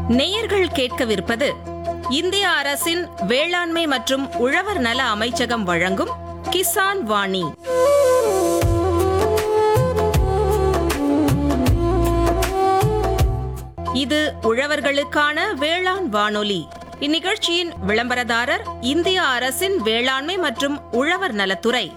நேயர்கள் கேட்கவிருப்பது இந்திய அரசின் வேளாண்மை மற்றும் உழவர் நல அமைச்சகம் வழங்கும் கிசான் வாணி இது உழவர்களுக்கான வேளாண் வானொலி இந்நிகழ்ச்சியின் விளம்பரதாரர் இந்திய அரசின் வேளாண்மை மற்றும் உழவர் நலத்துறை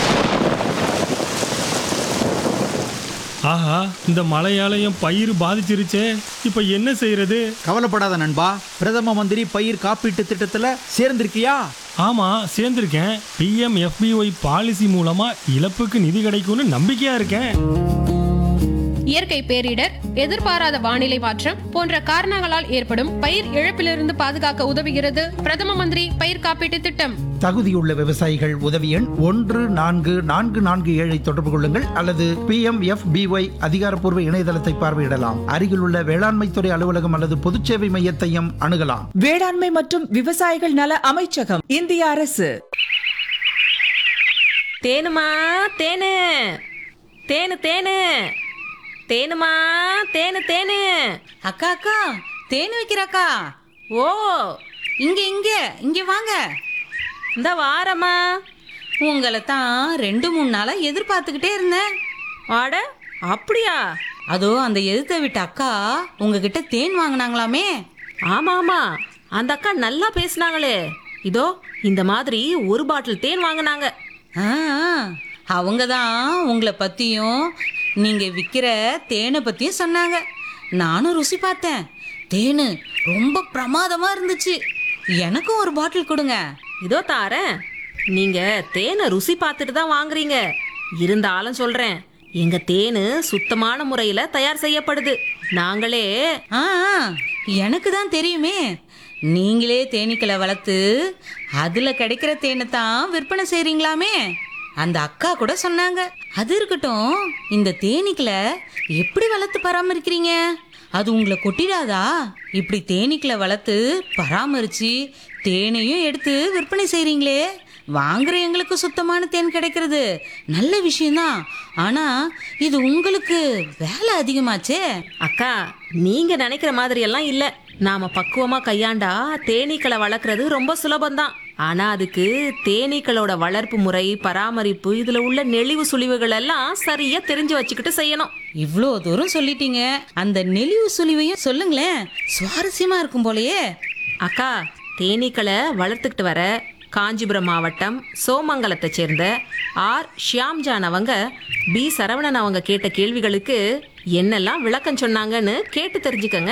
ஆஹா இந்த மழையாலயம் பயிர் பாதிச்சிருச்சே இப்போ என்ன செய்யறது கவலைப்படாத நண்பா பிரதம மந்திரி பயிர் காப்பீட்டு திட்டத்துல சேர்ந்திருக்கியா ஆமா சேர்ந்திருக்கேன் பிஎம் எஃபிஒய் பாலிசி மூலமா இழப்புக்கு நிதி கிடைக்கும்னு நம்பிக்கையா இருக்கேன் இயற்கை பேரிடர் எதிர்பாராத வானிலை மாற்றம் போன்ற காரணங்களால் ஏற்படும் பயிர் இழப்பிலிருந்து பாதுகாக்க உதவுகிறது பிரதம மந்திரி பயிர் காப்பீட்டு திட்டம் தகுதியுள்ள விவசாயிகள் உதவி எண் ஒன்று நான்கு நான்கு நான்கு ஏழை தொடர்பு கொள்ளுங்கள் அல்லது பி எம் எஃப் பிஒய் அதிகாரப்பூர்வ இணையதளத்தை பார்வையிடலாம் அருகிலுள்ள வேளாண்மைத்துறை அலுவலகம் அல்லது பொதுச்சேவை மையத்தையும் அணுகலாம் வேளாண்மை மற்றும் விவசாயிகள் நல அமைச்சகம் இந்திய அரசு தேனுமா தேனு தேனு தேனு தேனுமா தேனு தேனு அக்கா அக்கா தேன் வைக்கிறக்கா ஓ இங்க இங்க இங்க வாங்க இந்த வாரம்மா உங்களை தான் ரெண்டு மூணு நாளா எதிர்பார்த்துக்கிட்டே இருந்தேன் ஆட அப்படியா அதோ அந்த எதிர்த்த விட்ட அக்கா உங்ககிட்ட தேன் வாங்கினாங்களாமே ஆமா ஆமா அந்த அக்கா நல்லா பேசுனாங்களே இதோ இந்த மாதிரி ஒரு பாட்டில் தேன் வாங்கினாங்க ஆ அவங்க தான் உங்களை பத்தியும் நீங்க விற்கிற தேனை பத்தியும் சொன்னாங்க நானும் ருசி பார்த்தேன் தேனு ரொம்ப பிரமாதமா இருந்துச்சு எனக்கும் ஒரு பாட்டில் கொடுங்க இதோ தாரேன் நீங்க தேனை ருசி பார்த்துட்டு தான் வாங்குறீங்க இருந்தாலும் சொல்றேன் எங்க தேனு சுத்தமான முறையில தயார் செய்யப்படுது நாங்களே ஆ ஆ, எனக்கு தான் தெரியுமே நீங்களே தேனீக்களை வளர்த்து அதுல கிடைக்கிற தேனை தான் விற்பனை செய்றீங்களாமே அந்த அக்கா கூட சொன்னாங்க அது இருக்கட்டும் இந்த தேனீக்களை எப்படி வளர்த்து பராமரிக்கிறீங்க அது உங்களை கொட்டிடாதா இப்படி தேனீக்களை வளர்த்து பராமரிச்சு தேனையும் எடுத்து விற்பனை செய்றீங்களே வாங்குற எங்களுக்கு சுத்தமான தேன் கிடைக்கிறது நல்ல விஷயம்தான் ஆனா இது உங்களுக்கு வேலை அதிகமாச்சே அக்கா நீங்க நினைக்கிற மாதிரி எல்லாம் இல்ல நாம பக்குவமா கையாண்டா தேனீக்களை வளர்க்கறது ரொம்ப சுலபம்தான் ஆனா அதுக்கு தேனீக்களோட வளர்ப்பு முறை பராமரிப்பு இதுல உள்ள நெளிவு சுழிவுகள் எல்லாம் சரியா தெரிஞ்சு வச்சுக்கிட்டு செய்யணும் இவ்வளோ தூரம் சொல்லிட்டீங்க அந்த நெளிவு சுழிவையும் சொல்லுங்களேன் சுவாரஸ்யமா இருக்கும் போலயே அக்கா தேனீக்களை வளர்த்துக்கிட்டு வர காஞ்சிபுரம் மாவட்டம் சோமங்கலத்தை சேர்ந்த ஆர் ஷியாம்ஜான் அவங்க பி சரவணன் அவங்க கேட்ட கேள்விகளுக்கு என்னெல்லாம் விளக்கம் சொன்னாங்கன்னு கேட்டு தெரிஞ்சுக்கங்க